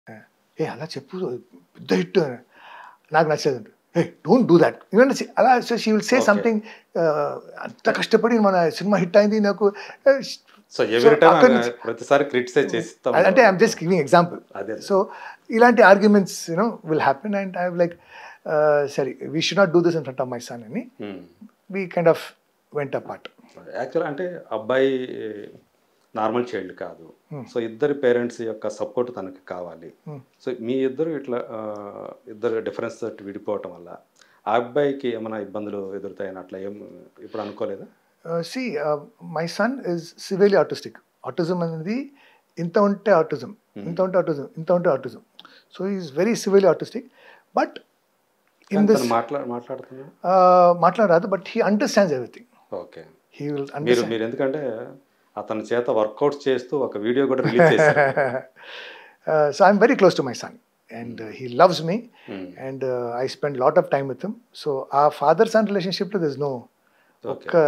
ఏ అలా చెప్పు పెద్ద హిట్ నాకు నచ్చదు ఏ డోంట్ డూ దాట్ ఎందుకంటే అలా so she will say Okay. Something అంత కష్టపడి మన సినిమా హిట్ అయింది నాకు eh, సో ఎవ్రీ టైం అక్కడి నుంచి- ప్రతిసారి క్రిటిసైజ్ చేస్తాం అంటే ఐఎమ్ జస్ట్ గివింగ్ ఎగ్జాంపుల్ అదే సో ఇలాంటి arguments you know will happen and I like సరే we should not do this in front of my son అని we kind of went apart actual అంటే అబ్బాయి నార్మల్ చైల్డ్ కాదు so ఇద్దరి parents యొక్క support తనకి కావాలి Hmm. సో మీ ఇద్దరు ఇట్లా ఆ, ఇద్దరు డిఫరెన్స్ తోటి విడిపోవటం వల్ల ఆ అబ్బాయికి ఏమైనా ఇబ్బందులు ఎదురుతాయని అట్లా ఏం ఇప్పుడు అనుకోలేదా see my son is severely autistic autism అనేది ఇంత ఉంటే ఆటిజం ఇంత ఉంటే ఆటిజం ఇంత ఉంటే autism so is very severely autistic but in కానీ దిస్ తను మాట్లా మాట్లాడుతున్నాడు మాట్లాడరాదు but he understands everything okay he will మీరు అండర్స్టాండ్ మీరు ఎందుకంటే అతని చేత వర్కౌట్ చేస్తూ ఒక వీడియో కూడా రిలీజ్ చేశారు so I'm very close to my son and he loves me Hmm. And I spend lot of time with him so ఆ ఫాదర్ సన్ రిలేషన్షిప్లో దిస్ నో ఓకే ఒక్క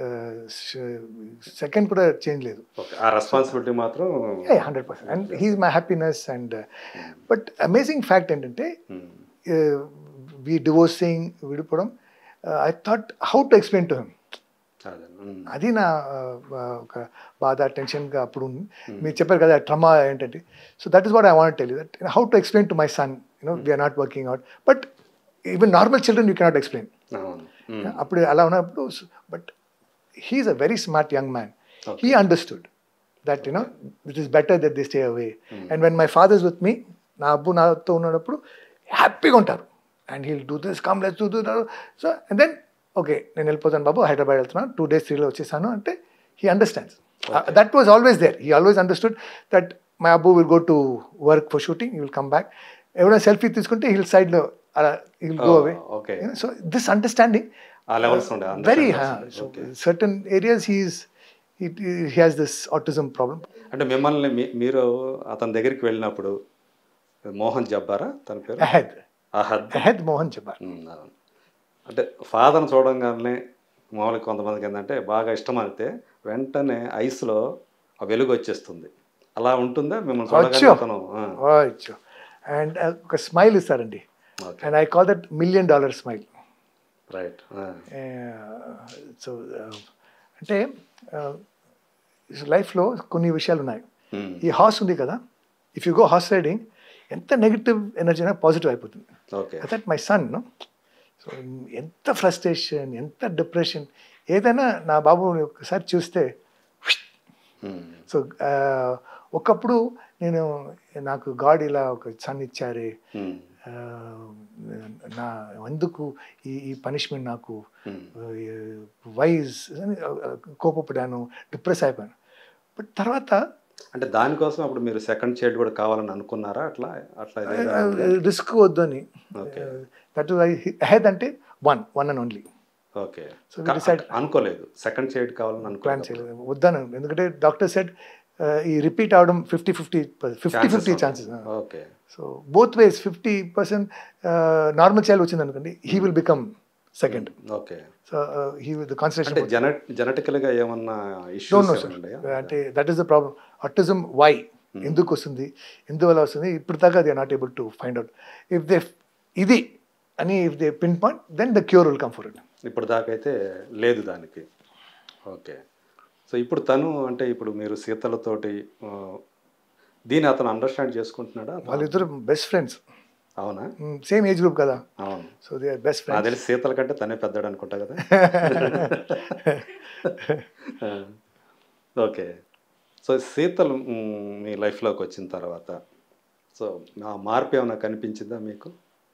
సెకండ్ కూడా చేంజ్ లేదు okay ఆ responsibility మాత్రం hundred percent and he's my happiness and but amazing fact ఏంటంటే Hmm. We divorcing విడిపోవడం I thought how to explain to him అదే Hmm. అది నా uh, ఒక బాధ టెన్షన్గా అప్పుడు ఉంది మీరు చెప్పారు కదా ట్రమా ఏంటంటే so that is what I want tell that how to explain to my son you know we are not working out but even normal children you cannot explain అవును Hmm. అప్పుడు అలా ఉన్నప్పుడు but he is a very smart young man Okay. He understood that you know it is better that the stay away and when my father's with me నా అబ్బు నాతో ఉన్నప్పుడు హ్యాపీగా ఉంటారు and he'll do this come let's do so and then okay నేను వెళ్ళిపోతాను బాబు హైదరాబాద్ వెళ్తున్నాను two days త్రీలో వచ్చేసాను అంటే he understands that was always there he always understood that my అబ్బు will go to work for shooting he will come back ఎవరైనా selfie తీసుకుంటే he'll సైడ్లో అలా he'll go Oh, away okay. So this understanding ఆ levels ఉండే very understand uh, so Okay. certain areas he's he, he has this autism problem అంటే మిమ్మల్ని మీ- మీరు అతని దగ్గరికి వెళ్ళినప్పుడు మోహన్ జబ్బారా తన పేరు ahead అహద్ ahead mohan jabbar ఉమ్, అవును. అంటే ఫాదర్ని చూడంగానే మామూలుగా కొంతమందికి ఏంటంటే బాగా ఇష్టం అయితే వెంటనే ఐస్లో ఆ వెలుగు వచ్చేస్తుంది అలా ఉంటుందా మిమ్మల్ని చూడగానే అచ్చో. అతను oh, and uh, ఒక స్మైల్ ఇస్తారండి okay and I call that million dollar smile right so అంటే లైఫ్లో కొన్ని విషయాలు ఉన్నాయి ఈ హార్స్ ఉంది కదా if you go horse riding ఎంత నెగిటివ్ ఎనర్జీ అయినా పాజిటివ్ అయిపోతుంది okay that my son so ఎంత ఫ్రస్ట్రేషన్ ఎంత డిప్రెషన్ ఏదైనా నా బాబు ఒకసారి చూస్తే సో ఒకప్పుడు నేను నాకు గాడ్ ఇలా ఒక సన్ ఇచ్చారే ఆ, నా ఎందుకు ఈ ఈ పనిష్మెంట్ నాకు వైజ్ కోపపడాను డిప్రెస్ అయిపోయాను బట్ తర్వాత అంటే దానికోసం అప్పుడు మీరు సెకండ్ చైల్డ్ కూడా కావాలని అనుకున్నారా అట్లా అట్లా ఏదైనా ఉందా? రిస్క్ వద్దని Okay. దట్ హెడ్ అంటే one one and only okay So we కా- decide- అనుకోలేదు సెకండ్ చైల్డ్ కావాలని ప్లాన్ అనుకోలేదు చేయలేదు వద్దాను ఎందుకంటే డాక్టర్ సెడ్ ఈ రిపీట్ అవడం fifty fifty fifty fifty chances okay so both ways fifty percent normal child వచ్చింది అనుకోండి he will become second okay so he will the అంటే కాన్సన్ట్రేషన్ జెన జెనటికల్ గా ఏమన్నా డోంట్ ఇష్యూస్ నో సార్ అంటే that is the problem autism why ఎందుకు వస్తుంది ఎందువల్ల వస్తుంది ఇప్పుడు దాకా they not able to find out if they ఇది అని if they pinpoint then the cure will come for it ఇప్పుడు దాకా అయితే లేదు దానికి ఓకే సో ఇప్పుడు తను అంటే ఇప్పుడు మీరు సీతలతోటి ఆ, దీన్ని అతను అండర్స్టాండ్ చేసుకుంటున్నాడా వాళ్ళిద్దరు బెస్ట్ ఫ్రెండ్స్ అవునా సేమ్ ఏజ్ గ్రూప్ కదా అవును సో దే ఆర్ బెస్ట్ నాకు ఫ్రెండ్స్ తెలిసి సీతల కంటే తనే పెద్దాడు అనుకుంటా కదా ఓకే సో సీతలు మ్, మీ లైఫ్లోకి వచ్చిన తర్వాత సో ఆ మార్పు ఏమైనా కనిపించిందా మీకు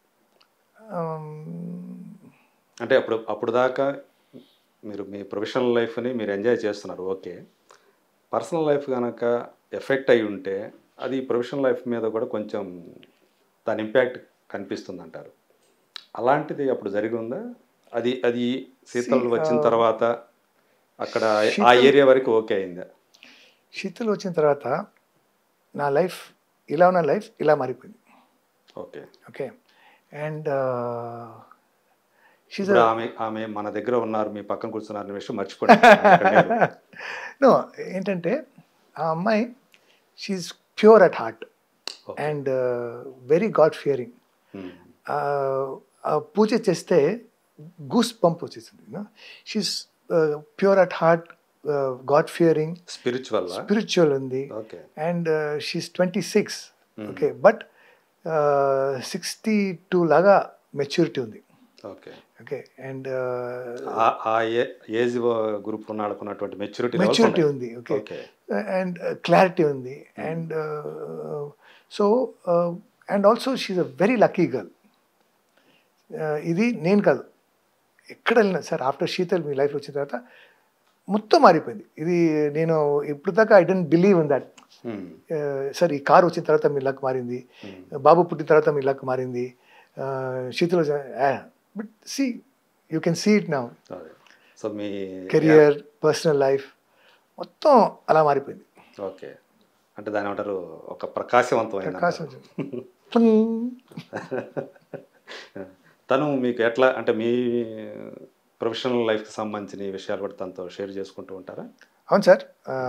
అంటే అప్పుడు అప్పుడు దాకా మీరు మీ ప్రొఫెషనల్ లైఫ్ని మీరు ఎంజాయ్ చేస్తున్నారు ఓకే పర్సనల్ లైఫ్ కనుక ఎఫెక్ట్ అయి ఉంటే అది ప్రొఫెషనల్ లైఫ్ మీద కూడా కొంచెం దాని ఇంపాక్ట్ కనిపిస్తుంది అంటారు అలాంటిది అప్పుడు జరిగి ఉందా అది అది శీతలు See, వచ్చిన uh, తర్వాత అక్కడ ఆ శీతల్- ఏరియా వరకు ఓకే అయిందా శీతలు వచ్చిన తర్వాత నా లైఫ్ ఇలా ఉన్న లైఫ్ ఇలా మారిపోయింది ఓకే ఓకే అండ్ షీజ్ ఇప్పుడు ఆమె ఆమె మన దగ్గర ఉన్నారు మీ పక్కన కూర్చున్నారు అనే విషయం మర్చిపోండి అక్కడ లేదు. నో ఏంటంటే ఆ అమ్మాయి she is pure at heart and very god fearing um. పూజ చేస్తే గూస్ పంప్ వచ్చేసింది she's pure at heart god fearing spiritual spiritual ఉంది okay and she's twenty six okay but sixty two లాగా మెచ్యూరిటీ ఉంది ఓకే ఓకే అండ్ ఆ- ఆ ఏ- age group ఉన్న వాళ్ళకున్నటువంటి మెచ్యూరిటీ మెచ్యూరిటీ ఉంది ఓకే ఓకే అండ్ క్లారిటీ ఉంది and so and also she is a very lucky girl ఇది నేను కాదు ఎక్కడ వెళ్ళినా సార్ ఆఫ్టర్ శీతల్ మీ లైఫ్ వచ్చిన తర్వాత మొత్తం మారిపోయింది ఇది నేను ఇప్పుడు దాకా I didn't believe in that um. Sir ఈ కారు వచ్చిన తర్వాత మీ లక్ మారింది ఉమ్. బాబు పుట్టిన తర్వాత మీ లక్ మారింది Sheetal but see you can see it now అదే సో మీ కెరియర్ పర్సనల్ లైఫ్ మొత్తం అలా మారిపోయింది ఓకే అంటే దాని ఏమంటారు ఒక ప్రకాశవంతమైన ప్రకాశం తను మీకు ఎట్లా అంటే మీ ప్రొఫెషనల్ లైఫ్కి సంబంధించిన ఈ విషయాలు కూడా తనతో షేర్ చేసుకుంటూ ఉంటారా అవును సార్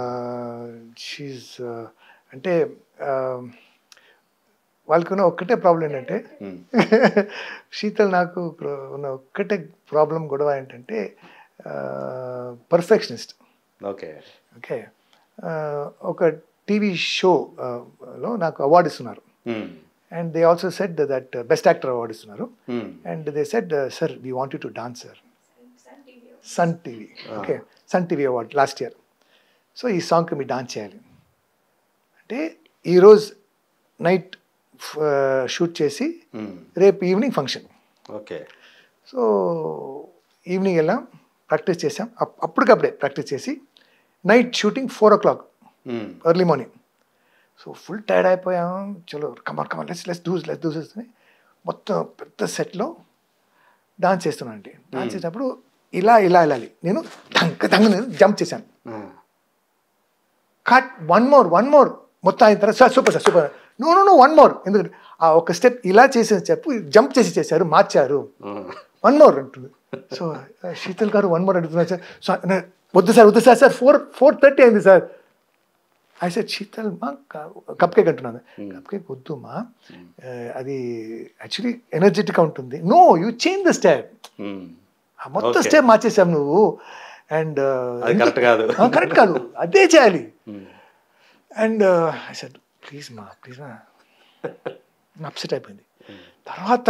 షీజ్ అంటే uh, వాళ్ళకున్న ఒక్కటే ప్రాబ్లం ఏంటంటే ఉమ్. శీతల్ నాకు ఉన్న ఒక్కటే ప్రాబ్లం గొడవ ఏంటంటే పర్ఫెక్షనిస్ట్ ఓకే ఓకే ఒక టీవీ షో లో నాకు అవార్డు ఇస్తున్నారు um. And they also set that best actor award ఇస్తున్నారు um. And they set sir we want to dance sir Sun TV okay Sun TV award last year so ఈ సాంగ్కి మీరు dance చేయాలి అంటే ఈరోజు నైట్ షూట్ చేసి ఉమ్. రేపు evening function okay so evening వెళ్ళాం ప్రాక్టీస్ చేసాం అప్- అప్పటికప్పుడే ప్రాక్టీస్ చేసి night shooting four o'clock um. Early morning so full tired అయిపోయాం చలో కమాన్ కమాన్ లెస్ లెస్ దూస్ లెస్ దూస్ వస్తుంది మొత్తం పెద్ద సెట్లో డాన్స్ చేస్తున్నాను అండి డాన్స్ చేసినప్పుడు ఇలా ఇలా వెళ్ళాలి నేను దంక దంగ నేను జంప్ చేశాను ఆ. Cut one more one more మొత్తం అయిన తర్వాత sir super sir super no no no one more ఎందుకంటే ఆ ఒక స్టెప్ ఇలా చేసిన స్టెప్ జంప్ చేసి చేశారు మార్చారు ఆ. వన్ మోర్ అంటుంది సో శీతల్ గారు వన్ మోర్ అంటున్నారు సార్ సో నే- వద్దు సార్ వద్దు sir sir four four thirty అయింది సార్ ఐ సార్ శీతల్ మా కప్ కేక్ అంటున్నాను కప్ కేక్ వద్దు మా ఆ, అది యాక్చువల్లీ ఎనర్జెటిక్గా ఉంటుంది no you change the step um. ఆ మొత్తం Okay. స్టెప్ మార్చేసావు నువ్వు అండ్ అది కరెక్ట్ కాదు కరెక్ట్ కాదు అదే చేయాలి um. And I said please మా ప్లీజ్ మా అప్సెట్ అయిపోయింది తర్వాత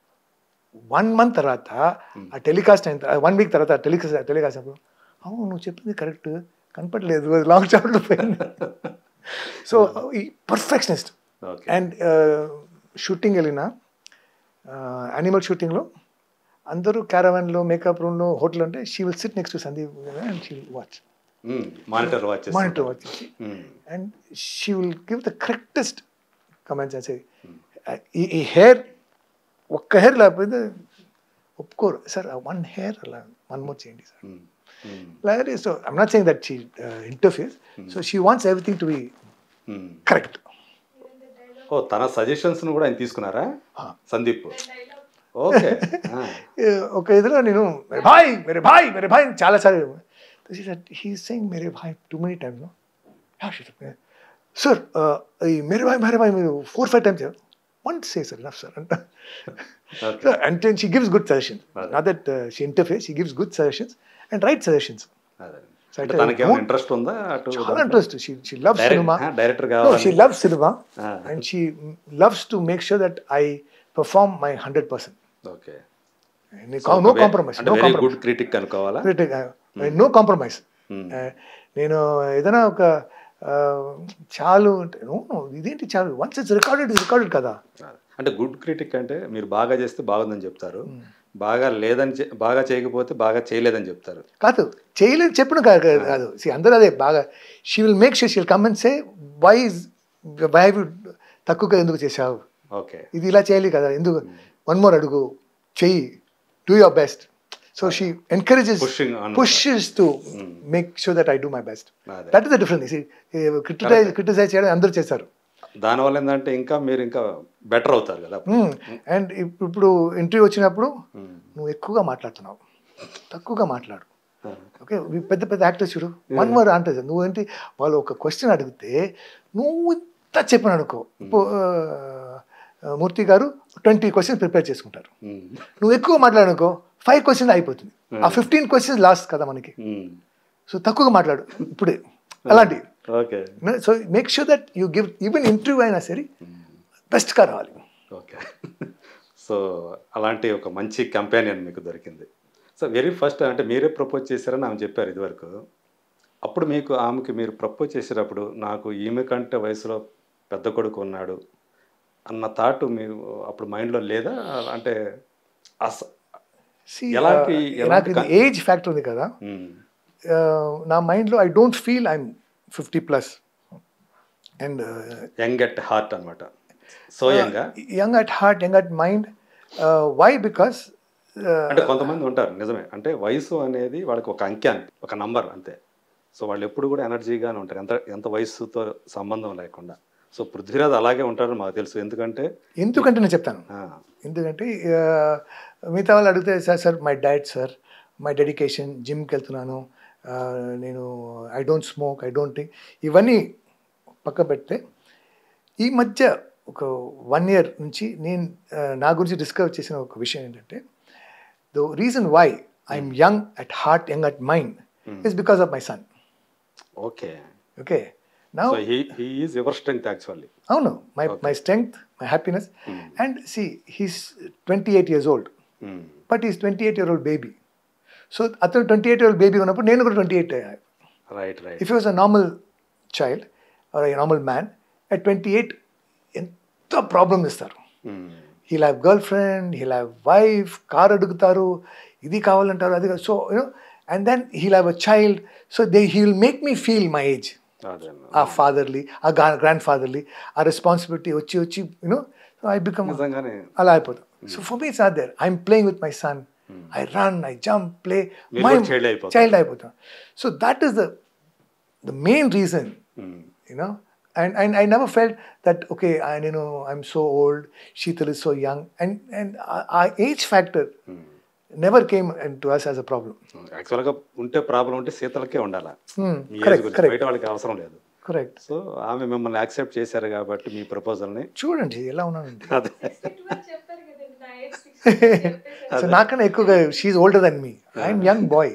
వన్ మంత్ తర్వాత ఆ టెలికాస్ట్ అయిన వన్ వీక్ తర్వాత టెలికాస్ట్ టెలికాస్ట్ అప్పుడు అవును నువ్వు చెప్పింది కరెక్ట్ కనపడలేదు లాంగ్ షాట్లో పోయింది సో ఈ పర్ఫెక్షనిస్ట్ ఓకే అండ్ షూటింగ్ వెళ్ళిన యానిమల్ షూటింగ్లో అందరూ క్యారవాన్లో మేకప్ రూమ్లో హోటల్ అంటే she will sit next to Sandeep and she will watch monitor watch monitor watch చేసి and she will give the correctest comments అని say, ఈ ఈ హెయిర్ ఒక్క హెయిర్ లేకపోతే ఒప్పుకోరు సార్ వన్ హెయిర్ అలా వన్ మోర్ చేయండి సార్ అలాగే so I'm not saying that she interfere so she wants everything to B correct ఓ తన సజెషన్స్ కూడా ఆయన తీసుకున్నారా Ah. సందీప్ ఓకే ఒక ఇదిలో నేను మేరే భాయ్ మేరే భాయ్ మేరే భాయ్ చాలా సార్లు హీ సెయింగ్ మేరే భాయ్ టూ మెనీ టైమ్స్ సార్ ఈ మేరే భాయ్ మేరే భాయ్ మీరు four five times one say sir enough sir అంట okay and she gives good suggestions Right. Not that she interface she gives good suggestions and right suggestions అదే So అంటే I తనకి ఏమైనా don't- ఇంట్రెస్ట్ ఉందా అటు చాలా interest she she love cinema director No, కావాలి she loves cinema Ah. and she loves to make sure that I perform my 100%. Okay No compromise. అంటే No very compromise. Good critic అనుకోవాలా Critic, uh, No compromise. Hmm. Uh, నేను ఏదైనా ఒక uh, చాలు అంటే "No, no, ఇదేంటి చాలు once it's recorded is recorded కదా అంటే గుడ్ క్రిటిక్ అంటే మీరు బాగా చేస్తే బాగుందని చెప్తారు బాగా లేదని చే- బాగా చేయకపోతే బాగా చేయలేదని చెప్తారు కాదు చేయలేదు చెప్పిన కాదు కాదు, కాదు See, అందరూ అదే బాగా she will make sure she will come and say why why తక్కువగా ఎందుకు చేశావు ఓకే ఇది ఇలా చేయాలి కదా ఎందుకు వన్ మోర్ అడుగు చెయ్యి do your best so she encourages Pushing on- pushes to make sure that I do my best అదే. That is the difference criticize criticize చేయడం అందరూ చేస్తారు దానివల్ల ఏంటంటే ఇంకా మీరు ఇంకా బెటర్ అవుతారు కదా అండ్ ఇప్పుడు ఇంటర్వ్యూ వచ్చినప్పుడు Hmm. నువ్వు ఎక్కువగా మాట్లాడుతున్నావు తక్కువగా మాట్లాడు Ah. ఓకే పెద్ద పెద్ద యాక్టర్స్ చూడు వన్ మోర్ అంటే నువ్వేంటి వాళ్ళు ఒక క్వశ్చన్ అడిగితే నువ్వు అంతా చెప్పాను అనుకో ఇప్పుడు ఆ, మూర్తి గారు ట్వంటీ క్వశ్చన్స్ ప్రిపేర్ చేసుకుంటారు ఉమ్. నువ్వు ఎక్కువ మాట్లాడనుకో ఫైవ్ క్వశ్చన్స్ అయిపోతుంది ఆ ఫిఫ్టీన్ క్వశ్చన్స్ లాస్ట్ కదా మనకి ఉమ్. సో తక్కువగా మాట్లాడు ఇప్పుడే అలాంటి okay so make sure that you give even interview అయినా సరే బెస్ట్గా రావాలి ఓకే సో అలాంటి ఒక మంచి కంపానియన్ మీకు దొరికింది సో వెరీ ఫస్ట్ అంటే మీరే ప్రపోజ్ చేశారని ఆమె చెప్పారు ఇదివరకు అప్పుడు మీకు ఆమెకి మీరు ప్రపోజ్ చేసేటప్పుడు నాకు ఈమె కంటే వయసులో పెద్ద కొడుకు ఉన్నాడు అన్న థాట్ మీరు అప్పుడు మైండ్లో లేదా అంటే అస See, ఎలాంటి- uh, ఎలాంటి నాకు ఇది క- ఏజ్ ఫ్యాక్టర్ ఉంది కదా ఉమ్, uh, నా మైండ్లో I don't feel I'm fifty plus and young at heart అనమాట సో యంగా young at heart young at mind why because అంటే కొంతమంది ఉంటారు నిజమే అంటే వయసు అనేది వాళ్ళకి ఒక అంకె అంతే ఒక నంబర్ అంతే సో వాళ్ళు ఎప్పుడు కూడా ఎనర్జీగానే ఉంటారు ఎంత ఎంత వయసుతో సంబంధం లేకుండా సో పృథ్వీరాజ్ అలాగే ఉంటారని మాకు తెలుసు ఎందుకంటే ఎందుకంటే నేను చెప్తాను ఆ, ఎందుకంటే uh, మిగతా వాళ్ళు అడిగితే sir sir my diet sir my dedication జిమ్కి వెళ్తున్నాను uh, నేను I don't smoke I don't think ఇవన్నీ పక్క పెడితే ఈ మధ్య ఒక వన్ ఇయర్ నుంచి నేను uh, నా గురించి డిస్కవర్ చేసిన ఒక విషయం ఏంటంటే the reason why I'm young at heart young at mind is because of my son okay okay నా so he he is ever strength actually అవును my my strength my happiness and see he's twenty eight years old but is twenty eight year old baby so అతను twenty eight year old baby ఉన్నప్పుడు నేను కూడా twenty eight right right if was a normal child or normal man at twenty eight ఎంత problem ఇస్తారు he'll have girlfriend he'll have wife car అడుగుతారు ఇది కావాలంటారు అది so you know and then he'll have a child so they he will make me feel my age అదే ఆ fatherly ఆ grand fatherly ఆ రెస్పాన్సిబిలిటీ వచ్చి వచ్చి యూనో ఐ బికమ్ నిజంగానే అలా అయిపోతాం so for me it's or there I'm playing with my son I run I jump play మీరు మై కూడా child అయిపోతారు. చైల్డ్ అయిపోతాం so that is the the main reason you know and and I never felt that okay నేను I'm so old Sheetal is so young and and ఆ age factor never came and to us as a problem యాక్చువల్గా ఉంటే problem ఉంటే శీతలకే ఉండాలా మీ age correct గురించి correct బయట వాళ్ళకి అవసరం లేదు కరెక్ట్ సో ఆమె మిమ్మల్ని యాక్సెప్ట్ చేశారు కాబట్టి మీ ప్రపోజల్ని చూడండి ఎలా ఉన్నానండి అదే చెప్పారు కదండి నా ఏజ్ సిక్స్ సో నాకన్నా ఎక్కువగా she is older than me I'm young boy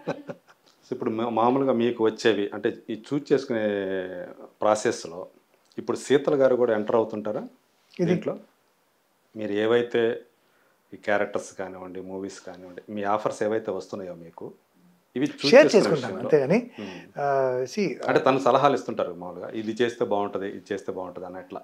so ఇప్పుడు మా- మామూలుగా మీకు వచ్చేవి అంటే ఈ చూజ్ చేసుకునే ప్రాసెస్లో ఇప్పుడు శీతల్ గారు కూడా ఎంటర్ అవుతుంటారా దీంట్లో మీరు ఏవైతే ఈ క్యారెక్టర్స్ కానివ్వండి మూవీస్ కానివ్వండి మీ ఆఫర్స్ ఏవైతే వస్తున్నాయో మీకు ఇవి choose షేర్ చేసుకునే చేసుకుంటాను విషయంలో- అంతేగాని Hmm. సి అంటే తను సలహాలు ఇస్తుంటారు మామూలుగా ఇది చేస్తే బాగుంటుంది ఇది చేస్తే బాగుంటుంది అన్నట్లా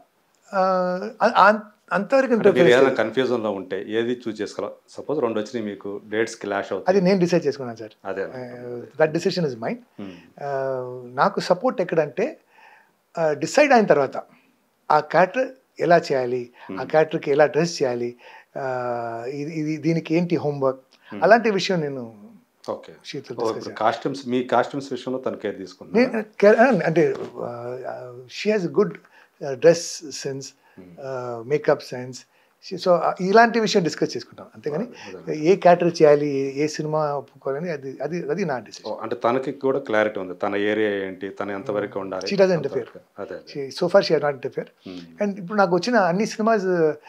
అంతవరకు అంటే మీరు interference ఏదైనా లేదు. కన్ఫ్యూజన్ లో ఉంటే ఏది చూస్ చేసుకోవాలి సపోజ్ రెండు వచ్చినాయి మీకు డేట్స్ క్లాష్ అది అవుతాయి నేను డిసైడ్ చేసుకున్నాను సార్ అదే that decision is mind Hmm. నాకు సపోర్ట్ ఎక్కడంటే డిసైడ్ అయిన తర్వాత ఆ క్యారెక్టర్ ఎలా చేయాలి ఆ క్యారెక్టర్కి ఎలా డ్రెస్ చేయాలి ఆ, ఇది ఇది దీనికి ఏంటి హోంవర్క్ అలాంటి విషయం నేను ఓకే శీతల్ ఓ, ఇప్పుడు కాస్ట్యూమ్స్ మీ కాస్ట్యూమ్స్ విషయంలో తన కేర్ తీసుకున్నా నేను కే- అంటే she has good dress sense makeup sense so ఇలాంటి విషయం డిస్కస్ చేసుకుంటాం అంతేగాని ఏ క్యారెక్టర్ చేయాలి ఏ- ఏ సినిమా ఒప్పుకోవాలని అది అది అది నా ఓ, డిసిషన్ అంటే తనకి కూడా క్లారిటీ ఉంది తన ఏరియా ఏంటి తన ఎంతవరకు ఉండాలి She doesn't interfere. అంతవరకు. అదే అదే so far she not interfere Hmm. And ఇప్పుడు నాకు వచ్చిన అన్ని cinemas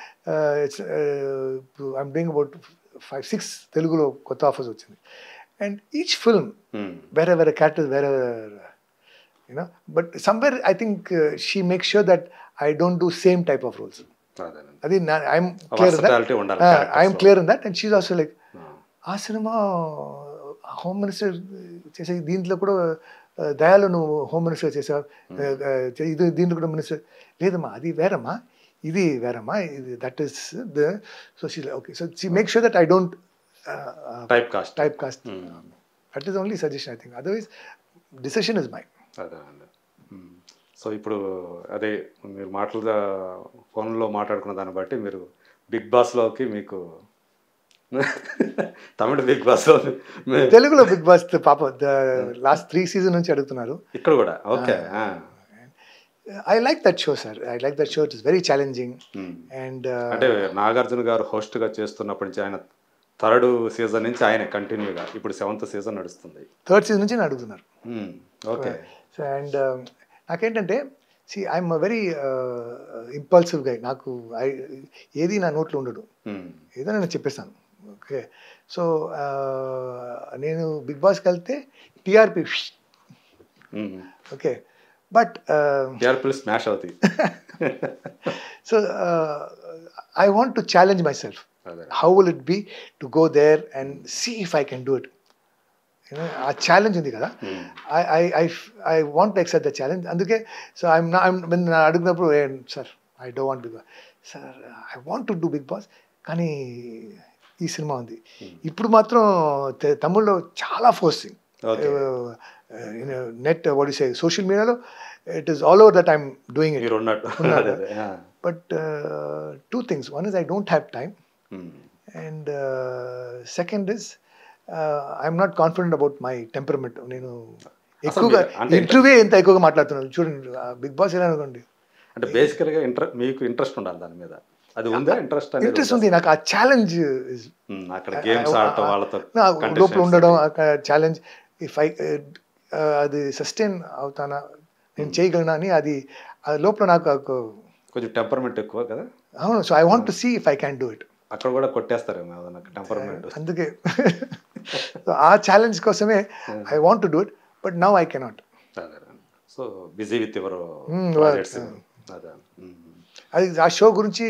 I'm doing about five six తెలుగులో కొత్త ఆఫర్స్ వచ్చింది అండ్ ఈచ్ ఫిల్మ్ Hmm. వేరే వేరే క్యారెక్టర్స్ వేరే you know but somewhere I think she make sure that I don't do same type of roles అదేనండి. అది ఐఎమ్ క్లియర్ Versatility ఉండాలి characters I'm లో. Clear in that and she's also like ah. ఆ cinema home minister చేసే దీంట్లో కూడా ఆ, దయాలో నువ్వు హోమ్ మినిస్టర్ చేసావు ఆ, ఆ, ఇది దీంట్లో కూడా మినిస్టర్ లేదమ్మా అది వేరమ్మా ఇది వేరమ్మా ఇది that is the so she okay so she make sure that I don't typecast typecast that is only suggestion I think otherwise decision is my అదేనండి మ్మ్. సో ఇప్పుడు అదే మీరు మాటలుగా ఫోన్లో మాట్లాడుకున్న దాన్ని బట్టి మీరు బిగ్ బాస్లోకి మీకు తమిళ బిగ్ బాస్లో మీ- తెలుగులో బిగ్ బాస్ పాప లాస్ట్ త్రీ సీజన్ నుంచి అడుగుతున్నారు ఇక్కడ కూడా okay I like that show sir I like that show it is very challenging and అంటే నాగార్జున గారు హోస్ట్గా చేస్తున్నప్పటి నుంచి ఆయన థర్డ్ సీజన్ నుంచి ఆయన కంటిన్యూగా ఇప్పుడు సెవెంత్ సీజన్ నడుస్తుంది థర్డ్ సీజన్ నుంచి నన్ను అడుగుతున్నారు మ్మ్. ఓకే అండ్ నాకేంటంటే see I'm very impulsive guy నాకు I ఏది నా నోట్లో ఉండదు ఉమ్, ఏదో నేను చెప్పేస్తాను ఓకే సో నేను బిగ్ బాస్కి వెళ్తే టీఆర్పీ ఉమ్. ఓకే బట్ టీఆర్పీలు స్మాష్ అవుతాయి so I want to challenge myself అదే how will it be to go there and see if I can do it ఆ ఛాలెంజ్ ఉంది కదా um, I I I I want except the challenge అందుకే so I'm I'm అడిగినప్పుడు sir I do want big boss sir I want to do big boss కానీ ఈ సినిమా ఉంది ఇప్పుడు మాత్రం తె- తమిళ్లో చాలా ఫోర్సింగ్ Okay. నెట్ సే సోషల్ మీడియాలో it is all over that I'm doing it మీరు ఉన్నట్టు ఉన్నాడు. అదే అదే ఆ. But two things one is I don't have time um, and second is I'm not confident about my temperament నేను ఎక్కువగా మీరు- అంటే ఇంటర్వ్యూ ఎంత ఎక్కువగా మాట్లాడుతున్నాను చూడండి బిగ్ బాస్ ఎలా అనుకోండి అంటే బేసికల్గా ఇంట్రె మీకు ఇంట్రెస్ట్ ఉండాలి దాని మీద అది ఉందా ఇంట్రెస్ట్ అనేది ఇంట్రెస్ట్ ఉందా? ఉంది నాకు ఆ ఛాలెంజ్ ఉమ్, అక్కడ గేమ్స్ ఆడటం వాళ్ళతో లోపల contestants ఉండడం తోటి. ఛాలెంజ్ ఇఫ్ ఐ అది సస్టైన్ అవుతానా నేను చేయగలనా అని అది ఆ లోపల నాకు ఒక కొంచెం టెంపర్మెంట్ ఎక్కువ కదా అవును so I want to see if I can do it అక్కడ కూడా కొట్టేస్తారేమో నాకు టెంపర్మెంట్ అందుకే So, ఆ ఛాలెంజ్ కోసమే I want to do it but now I cannot అదే so busy with your Hmm, projects work, అదే ఉమ్. అది ఆ షో గురించి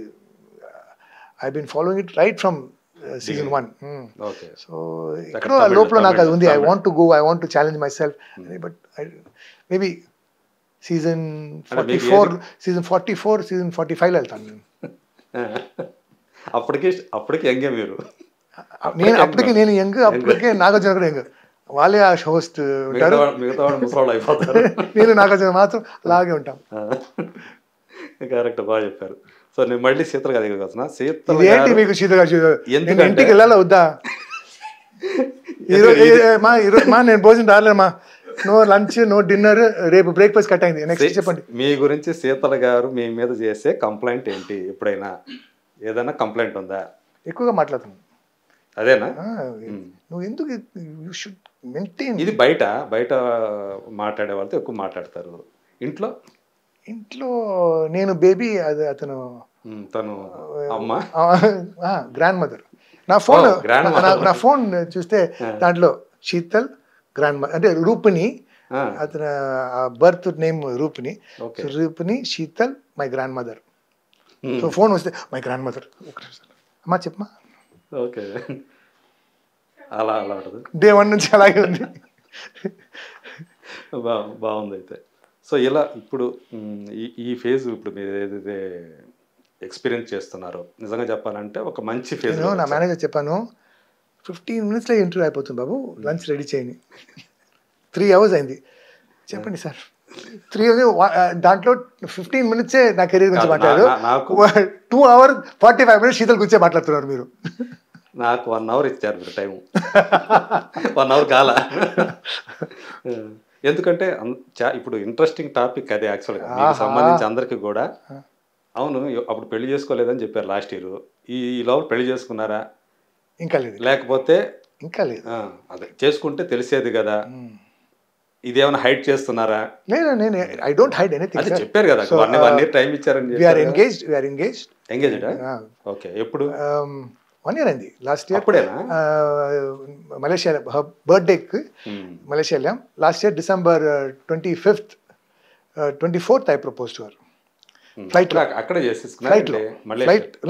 I been following it right from season one okay so ఎక్కడో ఆ తమిళ్- లోపల నాకు అది ఉంది I Tamil. Want to go I want to challenge myself but maybe season forty మీకు ఫోర్ ఏది- season forty four season forty ఫైవ్లో వెళ్తాను నేను అప్పటికి అప్పటికి ఎంగే మీరు నేను అప్పటికి నేను యంగ్ అప్పటికే నాగార్జున కూడా యంగ్ వాళ్ళే ఆ హోస్ట్ మిగతా ఉంటారు వాళ్ళు- మిగతా వాళ్ళు ముసలాళ్ళు అయిపోతారు నేను నాగార్జున మాత్రం అలాగే ఉంటాం కరెక్ట్ బాగా చెప్పారు సో నేను మళ్ళీ శీతల గారి దగ్గరికి వస్తున్నా శీతల ఇది ఏంటి గారు- మీకు శీత గారు నేను ఎందుకంటే- ఇంటికి వెళ్ళాలా వద్దా ఈరోజు ఇది- ఏ- మా ఈరోజు మా నేను భోజనం రాలేమా నో లంచ్ నో డిన్నర్ రేపు బ్రేక్ఫాస్ట్ కట్ అయింది నెక్స్ట్ శీ- చెప్పండి మీ గురించి శీతల గారు మీ మీద చేసే కంప్లైంట్ ఏంటి ఎప్పుడైనా ఏదైనా కంప్లైంట్ ఉందా ఎక్కువగా మాట్లాడుతున్నాను అదేనా ఆ, నువ్వు ఎందుకు యూ షుడ్ మెయింటైన్ ఇది బయట బయట మాట్లాడే వాళ్ళతో ఎక్కువ మాట్లాడతారు ఇంట్లో ఇంట్లో నేను బేబీ అది అతను ఉమ్, తను అమ్మ గ్రాండ్ మదర్ నా ఫోన్ Oh, grandmother. నా ఫోన్ చూస్తే దాంట్లో శీతల్ గ్రాండ్ మదర్ అంటే రూపిణి ఆ, అతను birth name Rupini Okay. So Rupini Sheetal my grandmother um, so phone వస్తే మై గ్రాండ్ మదర్ అమ్మా చెప్పమా ఓకే అలా అలా ఉంటుంది డే వన్ నుంచి అలాగే ఉంది బా బాగుంది అయితే సో ఇలా ఇప్పుడు మ్, ఈ ఈ ఫేజ్ ఇప్పుడు మీరు ఏదైతే ఎక్స్పీరియన్స్ చేస్తున్నారో నిజంగా చెప్పాలంటే ఒక మంచి ఫేజ్ నేను నా మేనేజర్ చెప్పాను ఫిఫ్టీన్ మినిట్స్లో ఇంటర్వ్యూ అయిపోతుంది బాబు లంచ్ రెడీ చేయండి త్రీ అవర్స్ అయింది చెప్పండి సార్ త్రీ దాంట్లో ఫిఫ్టీన్ మినిట్సే నా కెరీర్ గురించి కాదు, నా- మాట్లాడారు నా- నాకు- two hour forty five minutes Sheetal గురించే మాట్లాడుతున్నారు మీరు నాకు వన్ అవర్ ఇచ్చారు మీరు టైం వన్ అవర్ కాల ఎందుకంటే అన్- చా- ఇప్పుడు ఇంట్రెస్టింగ్ టాపిక్ అదే యాక్చువల్గా మీకు ఆహా. సంబంధించి అందరికీ కూడా అవును అప్పుడు పెళ్లి చేసుకోలేదని చెప్పారు లాస్ట్ ఇయర్ ఈ ఈ లోపల పెళ్లి చేసుకున్నారా ఇంకా లేదు లేకపోతే ఇంకా లేదు ఆ, అదే చేసుకుంటే తెలిసేది కదా ఇదేమైనా హైడ్ చేస్తున్నారా లేదు నేను ఐ డోంట్ హైడ్ అది ఎనీథింగ్ చెప్పారు కదా వన్ వన్ ఇయర్ టైం ఇచ్చారని we're engaged we're engaged engaged okay ఎప్పుడు వన్ ఇయర్ అయింది లాస్ట్ ఇయర్ అప్పుడేనా మలేషియా బర్త్డేకి ఉమ్. మలేషియా వెళ్ళాం last year December twenty fifth twenty fourth I propose to her um. Flight లో. అక్కడ- అక్కడే చేసేసుకున్నారు ఫ్లైట్లో మళ్ళీ ఫ్లైట్